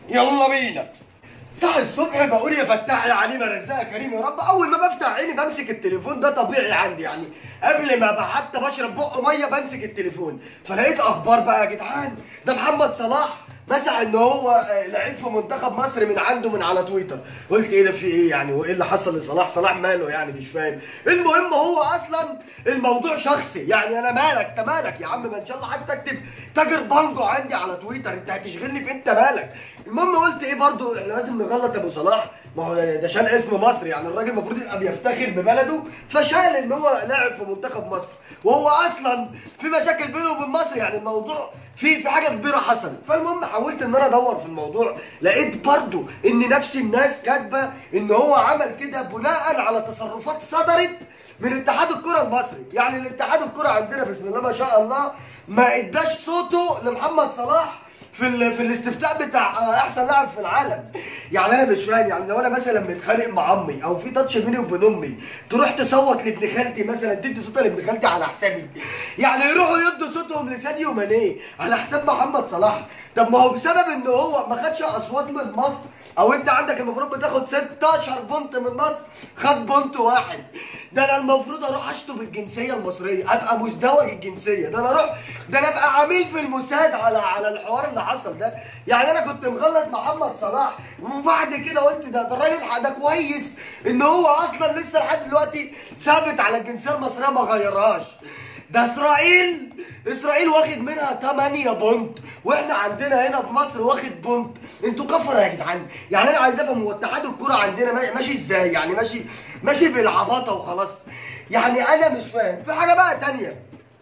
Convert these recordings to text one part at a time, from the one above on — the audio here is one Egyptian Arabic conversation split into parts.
يلا بينا صح الصبح بقول يا فتاح يا عليم يا رزاق يا كريم يا رب اول ما بفتح عيني بمسك التليفون ده طبيعي عندي يعني قبل ما بقى حتى بشرب بق ميه بمسك التليفون فلقيت اخبار بقى يا جدعان ده محمد صلاح مسح ان هو آه، لعيب في منتخب مصر من عنده من على تويتر قلت ايه ده في ايه يعني وايه اللي حصل لصلاح صلاح ماله يعني مش فاهم المهم هو اصلا الموضوع شخصي يعني انا مالك انت مالك يا عم ما ان شاء الله حتى اكتب تاجر بانجو عندي على تويتر انت هتشغلني في انت مالك المهم قلت ايه برضو احنا لازم نغلط ابو صلاح ما هو ده ده شال اسم مصر يعني الراجل المفروض يبقى بيفتخر ببلده فشال ان هو لاعب في منتخب مصر وهو اصلا في مشاكل بينه وبين مصر يعني الموضوع في في حاجه كبيره حصلت فالمهم حاولت ان انا ادور في الموضوع لقيت برضو ان نفس الناس كاتبه ان هو عمل كده بناء على تصرفات صدرت من اتحاد الكره المصري يعني الاتحاد الكره عندنا بسم الله ما شاء الله ما اداش صوته لمحمد صلاح في ال... في الاستفتاء بتاع احسن لاعب في العالم يعني انا مش فاهم يعني لو انا مثلا متخانق مع امي او في تاتش بيني وبين امي تروح تصوت لابن خالتي مثلا تدي صوتها لابن خالتي على حسابي يعني يروحوا يدوا صوتهم لساديو ماني على حساب محمد صلاح طب ما هو بسبب ان هو ما خدش اصوات من مصر او انت عندك المفروض بتاخد 16 بونت من مصر خد بونت واحد ده انا المفروض اروح اشطب الجنسيه المصريه ابقى مزدوج الجنسيه ده انا اروح ده انا ابقى عميل في الموساد على على الحوار اللي حصل ده يعني انا كنت مغلط محمد صلاح وبعد كده قلت ده ده الراجل ده كويس ان هو اصلا لسه لحد دلوقتي ثابت على الجنسيه المصريه ما غيرهاش ده اسرائيل اسرائيل واخد منها 8 بونت واحنا عندنا هنا في مصر واخد بونت انتوا كفره يا جدعان يعني انا عايز افهم هو اتحاد الكوره عندنا ما- ماشي ازاي يعني ماشي ماشي بالعباطه وخلاص يعني انا مش فاهم في حاجه بقى تانية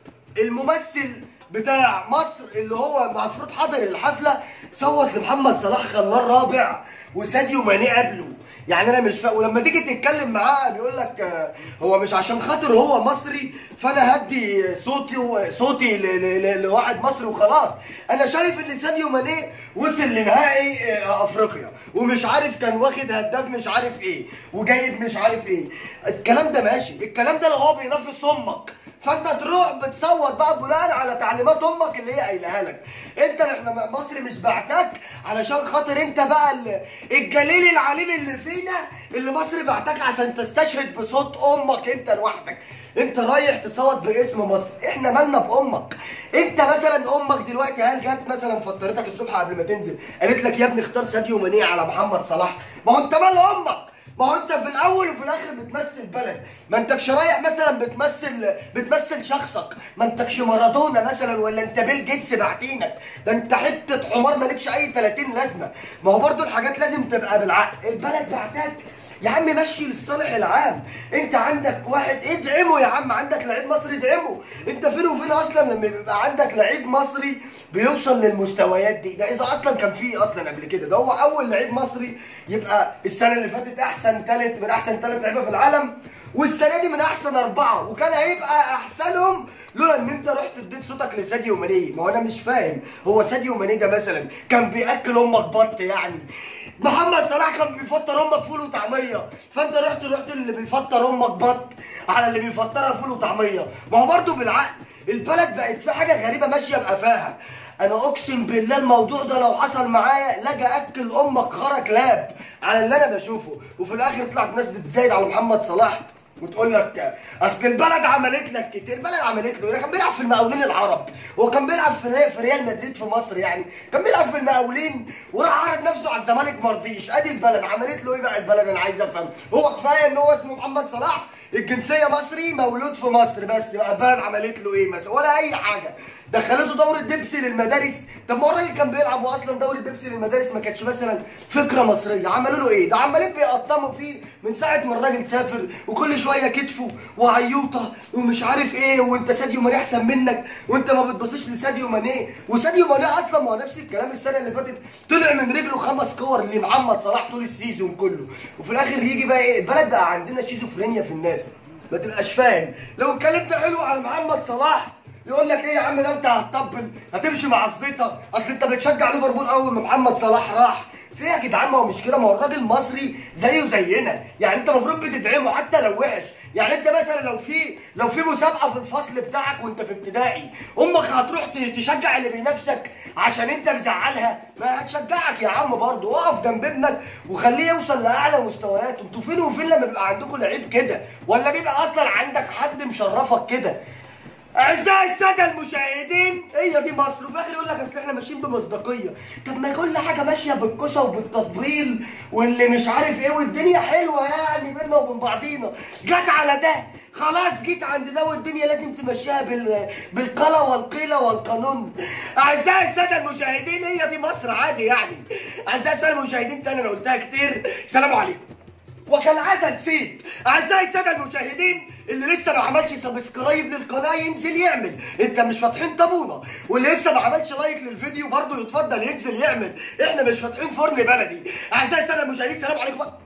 الممثل بتاع مصر اللي هو المفروض حاضر الحفله صوت لمحمد صلاح خلاه الرابع وساديو ماني قبله يعني انا مش فاهم ولما تيجي تتكلم معاه بيقول لك آه، هو مش عشان خاطر هو مصري فانا هدي صوتي صوتي ل- ل- ل- لواحد مصري وخلاص انا شايف ان ساديو ماني وصل لنهائي آه، افريقيا ومش عارف كان واخد هداف مش عارف ايه وجايب مش عارف ايه الكلام ده ماشي الكلام ده لو هو بينافس امك فانت تروح بتصوت بقى بناء على تعليمات امك اللي هي قايلها لك انت احنا مصر مش بعتك علشان خاطر انت بقى ال- الجليل العليم اللي فينا اللي مصر بعتك عشان تستشهد بصوت امك انت لوحدك انت رايح تصوت باسم مصر احنا مالنا بامك انت مثلا امك دلوقتي هل جت مثلا فطرتك الصبح قبل ما تنزل قالت لك يا ابني اختار ساديو ماني على محمد صلاح ما هو انت مال امك ما هو انت في الاول وفي الاخر بتمثل بلد ما انتكش رايح مثلا بتمثل بتمثل شخصك ما انتكش مارادونا مثلا ولا انت بيل جيتس بعتينك ده انت حته حمار مالكش اي 30 لازمه ما هو برضو الحاجات لازم تبقى بالعقل البلد بعتك يا عم مشي للصالح العام انت عندك واحد ادعمه يا عم عندك لعيب مصري ادعمه انت فين وفين اصلا لما بيبقى عندك لعيب مصري بيوصل للمستويات دي ده اذا اصلا كان فيه اصلا قبل كده ده هو اول لعيب مصري يبقى السنه اللي فاتت احسن ثالث من احسن ثلاث لعيبه في العالم والسنه دي من احسن اربعه وكان هيبقى احسنهم لولا ان انت رحت اديت صوتك لساديو ماني ما هو انا مش فاهم هو ساديو ماني ده مثلا كان بياكل امك بط يعني محمد صلاح كان بيفطر امك فول وطعميه فانت رحت رحت اللي بيفطر امك بط على اللي بيفطرها فول وطعميه ما هو برضه بالعقل البلد بقت في حاجه غريبه ماشيه بقفاها انا اقسم بالله الموضوع ده لو حصل معايا لاجي اكل امك خرا كلاب على اللي انا بشوفه وفي الاخر طلعت ناس بتزايد على محمد صلاح وتقول لك اصل البلد عملت لك كتير البلد عملت له كان بيلعب في المقاولين العرب هو كان بيلعب في ري- في ريال مدريد في مصر يعني كان بيلعب في المقاولين وراح عرض نفسه على الزمالك ما رضيش ادي البلد عملت له ايه بقى البلد انا عايز افهم هو كفايه ان هو اسمه محمد صلاح الجنسيه مصري مولود في مصر بس بقى البلد عملت له ايه مثلا ولا اي حاجه دخلته دوره بيبسي للمدارس طب ما هو الراجل كان بيلعب واصلا دوره بيبسي للمدارس ما كانتش مثلا فكره مصريه عملوا له ايه ده عمالين بيقطموا فيه من ساعه ما الراجل سافر وكل شويه كتفه وعيوطه ومش عارف ايه وانت ساديو ماني احسن منك وانت ما بتبصيش لساديو ماني وساديو ماني اصلا ما هو نفس الكلام السنه اللي فاتت طلع من رجله خمس كور لمحمد صلاح طول السيزون كله وفي الاخر يجي بقى ايه البلد بقى عندنا شيزوفرينيا في الناس ما تبقاش فاهم لو اتكلمت حلو على محمد صلاح يقول لك ايه يا عم ده انت هتطبل هتمشي مع الزيطه اصل انت بتشجع ليفربول اول ما محمد صلاح راح في إيه يا جدعان ما هو مش كده ما هو الراجل مصري زيه زينا يعني انت المفروض بتدعمه حتى لو وحش يعني انت مثلا لو في لو في مسابقه في الفصل بتاعك وانت في ابتدائي امك هتروح ت- تشجع اللي بينافسك عشان انت مزعلها ما هتشجعك يا عم برضه اقف جنب ابنك وخليه يوصل لاعلى مستوياته انتوا فين وفين لما بيبقى عندكم لعيب كده ولا بيبقى اصلا عندك حد مشرفك كده اعزائي الساده المشاهدين هي دي مصر وفي الاخر يقول لك اصل احنا ماشيين بمصداقيه طب ما كل حاجه ماشيه بالكوسه وبالتطبيل واللي مش عارف ايه والدنيا حلوه يعني بينا وبين بعضينا جت على ده خلاص جيت عند ده والدنيا لازم تمشيها بال... بالقلا والقيله والقانون اعزائي الساده المشاهدين هي دي مصر عادي يعني اعزائي الساده المشاهدين تاني انا قلتها كتير سلام عليكم وكالعاده نسيت اعزائي الساده المشاهدين اللي لسه ما عملش سبسكرايب للقناه ينزل يعمل انت مش فاتحين طابونه واللي لسه ما عملش لايك للفيديو برضه يتفضل ينزل يعمل احنا مش فاتحين فرن بلدي اعزائي الساده المشاهدين سلام عليكم